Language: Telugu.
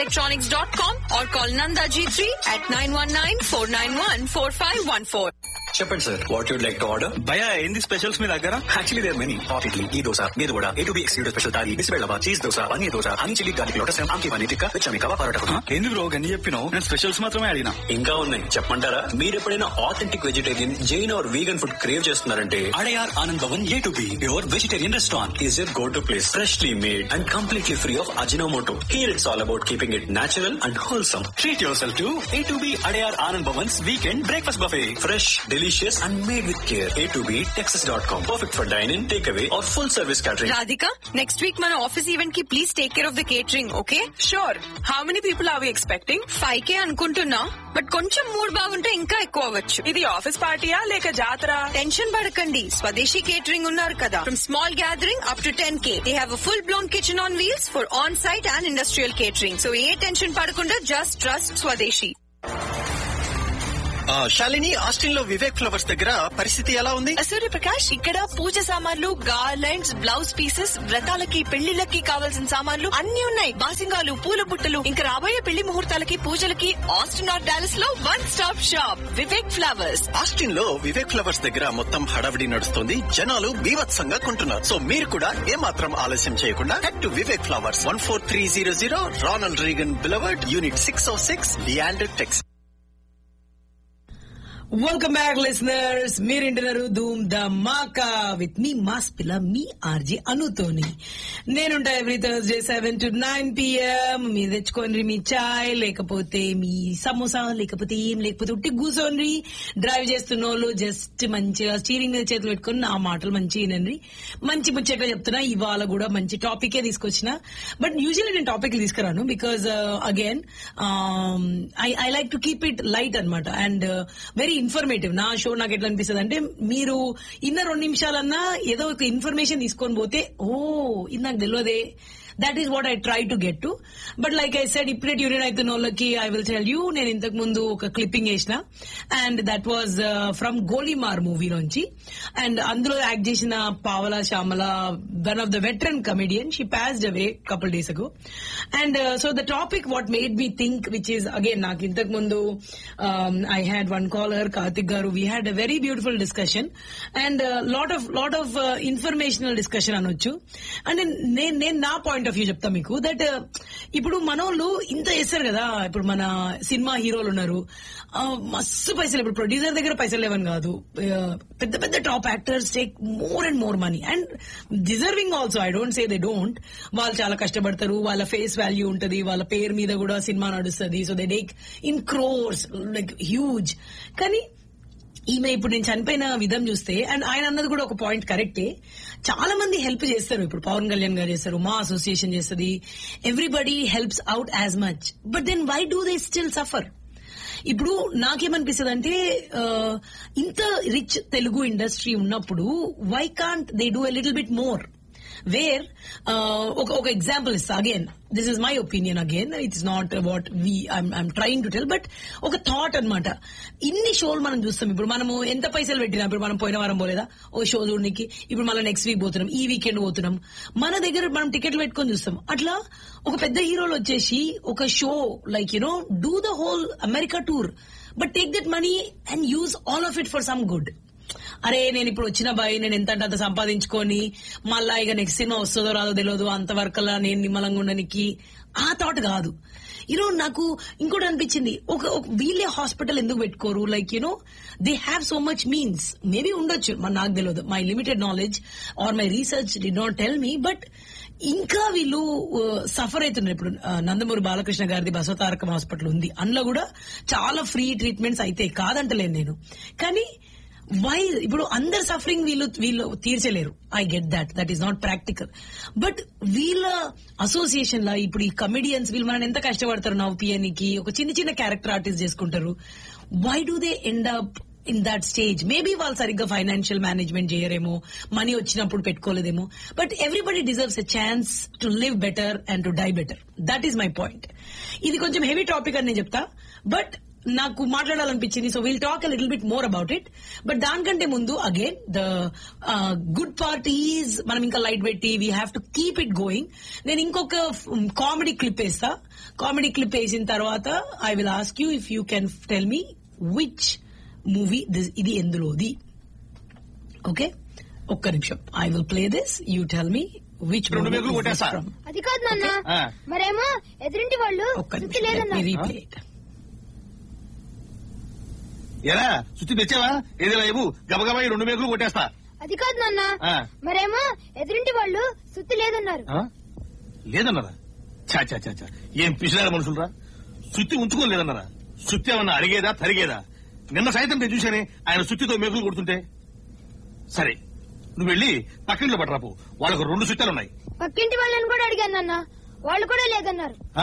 electronics.com or call Nanda G3 at 919-491-4514. చెప్పండి sir what you'd like to order భయ ఏంది స్పెషల్స్ మీ దగ్గర actually there many hot idli ఈ దోశ మీరు కూడా A two B excluded special thali bisibelebath cheese dosa paneer dosa honey chilli garlic lotus ఆమ్కి పన్నీర్ టిక్కా విచమి కవా పరోటా ఏంది బ్రో గన్ని చెప్పినావు నేను స్పెషల్స్ మాత్రమే అడిగినా ఇంకా ఉన్నాయి చెప్పమంటారా మీరు ఎప్పుడైనా authentic vegetarian Jain or vegan food crave చేస్తున్నారంటే Adyar Anand Bhavan A two B your vegetarian restaurant is your go to place freshly made and completely free of Ajinomoto here it's all about keeping it natural and wholesome treat yourself to A two B Adyar Anand Bhavans weekend breakfast buffet fresh delicious and made with care A two B Texas dot com perfect for dyne in take away or full service catering Radhika, next week మన ఆఫీస్ ఈవెంట్ కి please take care of the catering okay Sure. How many people are we expecting? Five K అనుకుంటున్నా బట్ కొంచెం మూడ్ బాగుంటే ఇంకా ఎక్కువ అవ్వచ్చు ఇది ఆఫీస్ పార్టీయా లేక జాతర టెన్షన్ పడకండి స్వదేశీ కేటరింగ్ ఉన్నారు కదా from small gathering up to ten K they have full blown kitchen on wheels for on site and industrial catering so ఏ టెన్షన్ పడకుండా just trust Swadeshi Shalini Austin లో వివేక్ ఫ్లవర్స్ దగ్గర పరిస్థితి ఎలా ఉంది సూర్యప్రకాష్ ఇక్కడ పూజ సామాన్లు గార్లెండ్స్ బ్లౌజ్ పీసెస్ వ్రతాలకి పెళ్లిళ్ళకి కావాల్సిన సామాన్లు అన్ని ఉన్నాయి బాసింగాలు పూల బుట్టలు ఇంకా రాబోయే పెళ్లి ముహూర్తాలకి పూజలకి ఆస్టిన్ ఆర్ డాలస్ లో one stop shop Vivek flowers Austin లో వివేక్ ఫ్లవర్స్ దగ్గర మొత్తం హడావిడి నడుస్తుంది జనాలు బీభత్సంగా కొంటున్నారు సో మీరు కూడా ఏమాత్రం ఆలస్యం చేయకుండా head to Vivek flowers one four three zero zero Ronald Reagan boulevard unit six O six Leander Tex welcome back listeners మీరు వింటున్నారు ధూమ్ ద మాకా విత్ మీ మాస్ పిల్ల మీ ఆర్జే అనుతోని నేనుంటా every Thursday seven to nine PM మీరు తెచ్చుకోండి మీ చాయ్ లేకపోతే మీ సమోసా లేకపోతే ఏం లేకపోతే ఉట్టి కూర్చోండి డ్రైవ్ చేస్తున్న వాళ్ళు జస్ట్ మంచిగా స్టీరింగ్ మీద చేతులు పెట్టుకొని నా మాటలు మంచిగా వినండి మంచి ముచ్చట్లు చెప్తున్నా ఇవాళ కూడా మంచి టాపికే తీసుకొచ్చిన బట్ యూజువల్లీ నేను టాపిక్ తీసుకురాను because again I I like to keep it light అనమాట అండ్ వెరీ ఇన్ఫర్మేటివ్ నా షో నాకు ఎట్లా అనిపిస్తుంది అంటే మీరు ఇన్న రెండు నిమిషాలన్నా ఏదో ఒక ఇన్ఫర్మేషన్ తీసుకొని పోతే ఓ ఇది నాకు తెలియదే that is what I try to get to but like I said ఇప్పుడే ట్యూన్ అవుతున్న వాళ్ళకి ఐ విల్ టెల్ యూ నేను ఇంతకు ముందు ఒక క్లిప్పింగ్ వేసిన and that was from Golimaar movie నుంచి అండ్ అందులో యాక్ట్ చేసిన Pavala Shyamala one of the veteran comedian she passed away couple days ago and so the topic what made me think which is again నాకు ఇంతకు ముందు I had one caller Karthik garu we had a very beautiful discussion and lot of lot of informational discussion అనొచ్చు అండ్ నేను నేను నా పాయింట్ ఆఫ్ వ్యూ చెప్తా మీకు దట్ ఇప్పుడు మనోళ్ళు ఇంత చేస్తారు కదా ఇప్పుడు మన సినిమా హీరోలు ఉన్నారు ఆ, మస్తు పైసలు ఇప్పుడు ప్రొడ్యూసర్ దగ్గర పైసలు లేవని కాదు ఆ, పెద్ద పెద్ద top actors take more and more money and deserving also I don't say they don't వాళ్ళు చాలా కష్టపడతారు వాళ్ళ ఫేస్ వాల్యూ ఉంటది వాళ్ళ పేరు మీద కూడా సినిమా నడుస్తుంది so they take in crores like huge కానీ ఈమె ఇప్పుడు నేను చనిపోయిన విధం చూస్తే అండ్ ఆయన అన్నది కూడా ఒక పాయింట్ కరెక్టే చాలా మంది హెల్ప్ చేస్తారు ఇప్పుడు పవన్ కళ్యాణ్ గారు చేస్తారు మా అసోసియేషన్ చేస్తుంది everybody helps out as much but then why do they still suffer ఇప్పుడు నాకేమనిపిస్తుంది అంటే ఇంత రిచ్ తెలుగు ఇండస్ట్రీ ఉన్నప్పుడు why can't they do a little bit more where ఒక ఒక ఎగ్జాంపుల్ ఇస్తా again this is my opinion again it's not what we I'm trying to tell but ఒక థాట్ అన్నమాట ఇన్ని షోలు మనం చూస్తాం ఇప్పుడు మనము ఎంత పైసలు పెట్టినా ఇప్పుడు మనం పోయిన వారం పోలేదా ఓ షో చూడడానికి ఇప్పుడు మళ్ళీ నెక్స్ట్ వీక్ పోతున్నాం ఈ వీకెండ్ పోతున్నాం మన దగ్గర మనం టికెట్లు పెట్టుకొని చూస్తాం అట్లా ఒక పెద్ద హీరోలు వచ్చేసి ఒక show like you know do the whole America tour but take that money and use all of it for some good అరే నేను ఇప్పుడు వచ్చిన బాయ్ నేను ఎంత అంటే అంత సంపాదించుకొని మళ్ళా ఇక నెక్స్ట్ సినిమా వస్తుందో రాదో తెలియదు అంతవరకల్లా నేను నిమ్మలంగా ఉండడానికి ఆ థాట్ కాదు యూనో నాకు ఇంకోటి అనిపించింది ఒక ఒక వీళ్ళే హాస్పిటల్ ఎందుకు పెట్టుకోరు like you know they have so much means maybe ఉండొచ్చు మరి నాకు తెలియదు my limited knowledge or my research did not tell me but ఇంకా వీళ్ళు సఫర్ అవుతున్నారు ఇప్పుడు ఆ, నందమూరి బాలకృష్ణ గారిది బసవతారకం హాస్పిటల్ ఉంది అందులో కూడా చాలా ఫ్రీ ట్రీట్మెంట్స్ అయితే కాదంటలేను నేను కానీ వై ఇప్పుడు అందరు సఫరింగ్ వీళ్ళు వీళ్ళు తీర్చలేరు I get that that is not practical but వీళ్ళ అసోసియేషన్ లా ఇప్పుడు ఈ కమెడియన్స్ వీళ్ళు మనం ఎంత కష్టపడతారు నవ్వుపియనికి ఒక చిన్న చిన్న క్యారెక్టర్ ఆర్టిస్ట్ చేసుకుంటారు why do they end up in that stage maybe వాళ్ళు సరిగ్గా ఫైనాన్షియల్ మేనేజ్మెంట్ చేయరేమో మనీ వచ్చినప్పుడు పెట్టుకోలేదేమో but everybody deserves a chance to live better and to die better that is my point ఇది కొంచెం హెవీ టాపిక్ అని నేను చెప్తా బట్ నాకు మాట్లాడాలనిపించింది so will talk little bit more about it but దానికంటే ముందు again the good part is మనం ఇంకా లైట్ పెట్టి we have to keep it going నేను ఇంకొక కామెడీ క్లిప్ వేస్తా కామెడీ క్లిప్ వేసిన తర్వాత I will ask you if you can tell me which movie ఇది ఎందులోది ఓకే ఒక్క నిమిషం I will play this you tell me which రెండు మేకులు కొట్టేస్తా. అది కాదు నాన్న ఆ. మరేమో ఎదురింటి వాళ్ళు ఒక్క శుద్ధి నిమిషం లేదన్నారు రీప్లే ఇట్ ఎరా శుద్ధి తెచ్చావా ఏదిలా ఇవ్వు గబగబా ఈ రెండు మేకులు కొట్టేస్తా అది కాదు నాన్న ఆ. మరేమో ఎదురింటి వాళ్ళు శుద్ధి లేదన్నారు ఆ? లేదన్నారా చా చా చా చా ఏం పిసినారు మనుషులరా సుత్తి ఉంచుకోలేదన్నారా సుత్తి ఏమన్నా అడిగేదా తరిగేదా నిన్న సాయంత్రం నేను చూశానే ఆయన సుత్తితో మేకులు కొడుతుంటే సరే నువ్వు వెళ్ళి పక్కింట్లో పట్టరాపు వాళ్ళకు రెండు సుత్తాలున్నాయి పక్కింటి వాళ్ళని కూడా అడిగాను నాన్న వాళ్ళు కూడా లేదన్నారు